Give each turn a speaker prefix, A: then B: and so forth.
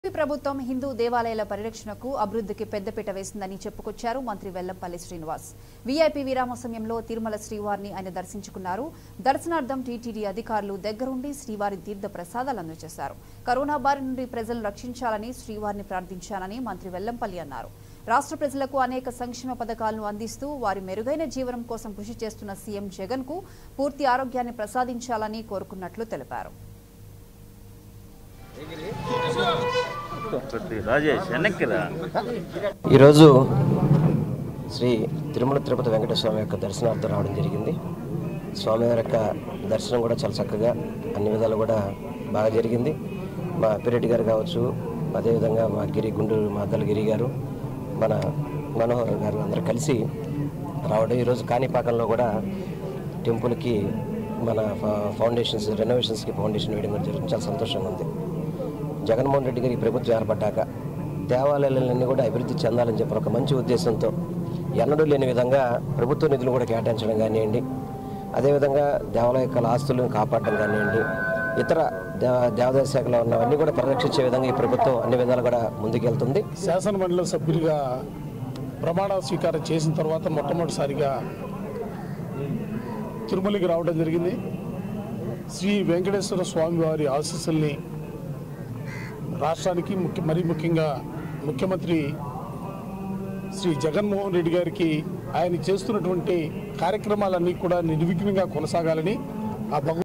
A: AP ప్రభుత్వం హిందూ దేవాలయాల పరిరక్షణకు అభివృద్ధికి పెద్దపీట వేసిందని చెప్పుకొచ్చారు మంత్రి వెల్లంపల్లి శ్రీనివాస్ వీఐపీ విరామ సమయంలో తిరుమల శ్రీవారిని ఆయన దర్శించుకున్నారు దర్శనార్థం టీటీడీ అధికారులు దగ్గరుండి శ్రీవారి తీర్థ ప్రసాదాలు అందజేశారు కరోనా బారి నుండి ప్రజలను రక్షించాలని శ్రీవారిని ప్రార్థించానని మంత్రి వెల్లంపల్లి అన్నారు రాష్ట్ర ప్రజలకు అనేక సంక్షేమ పథకాలను అందిస్తూ వారి మెరుగైన జీవనం కోసం కృషి చేస్తున్న సీఎం జగన్ కు పూర్తి ఆరోగ్యాన్ని ప్రసాదించాలని కోరుకున్నట్లు తెలిపారు
B: కొద్ది రాజేష్ వెనక్కి రా
C: ఈరోజు శ్రీ తిరుమల తిరుపతి వెంకటేశ్వర స్వామి యొక్క దర్శనార్థం రావడం జరిగింది స్వామివారి యొక్క దర్శనం కూడా చాలా చక్కగా అన్ని విధాలు కూడా బాగా జరిగింది మా పిరెడ్డి గారు కావచ్చు అదేవిధంగా మా గిరి గుండూరు మా గిరి గారు మన మనోహర్ గారు అందరూ కలిసి రావడం ఈరోజు కాణిపాకంలో కూడా టెంపుల్కి మన ఫ- ఫౌండేషన్స్ రెనోవేషన్స్కి ఫౌండేషన్ వేయడం కూడా జరుగుతుంది చాలా సంతోషంగా ఉంది జగన్మోహన్ రెడ్డి గారి ప్రభుత్వం ఏర్పడ్డాక దేవాలయాలన్నీ కూడా అభివృద్ధి చెందాలని చెప్పిన ఒక మంచి ఉద్దేశంతో ఎన్నడూ లేని విధంగా ప్రభుత్వ నిధులు కూడా కేటాయించడం కానివ్వండి అదేవిధంగా దేవాలయ యొక్క ఆస్తులను కాపాడడం కానివ్వండి ఇతర దేవ దేవాదాయ శాఖలో ఉన్నవన్నీ కూడా పరిరక్షించే విధంగా ఈ ప్రభుత్వం అన్ని విధాలు కూడా ముందుకెళ్తుంది
D: శాసన మండలి సభ్యులుగా ప్రమాణ స్వీకారం చేసిన తర్వాత మొట్టమొదటిసారిగా తిరుమలకి రావడం జరిగింది శ్రీ వెంకటేశ్వర స్వామి వారి ఆశీస్సుల్ని రాష్ట్రానికి ముఖ్య మరీ ముఖ్యంగా ముఖ్యమంత్రి శ్రీ జగన్మోహన్ రెడ్డి గారికి ఆయన చేస్తున్నటువంటి కార్యక్రమాలన్నీ కూడా నిర్విఘ్నంగా కొనసాగాలని ఆ భగవ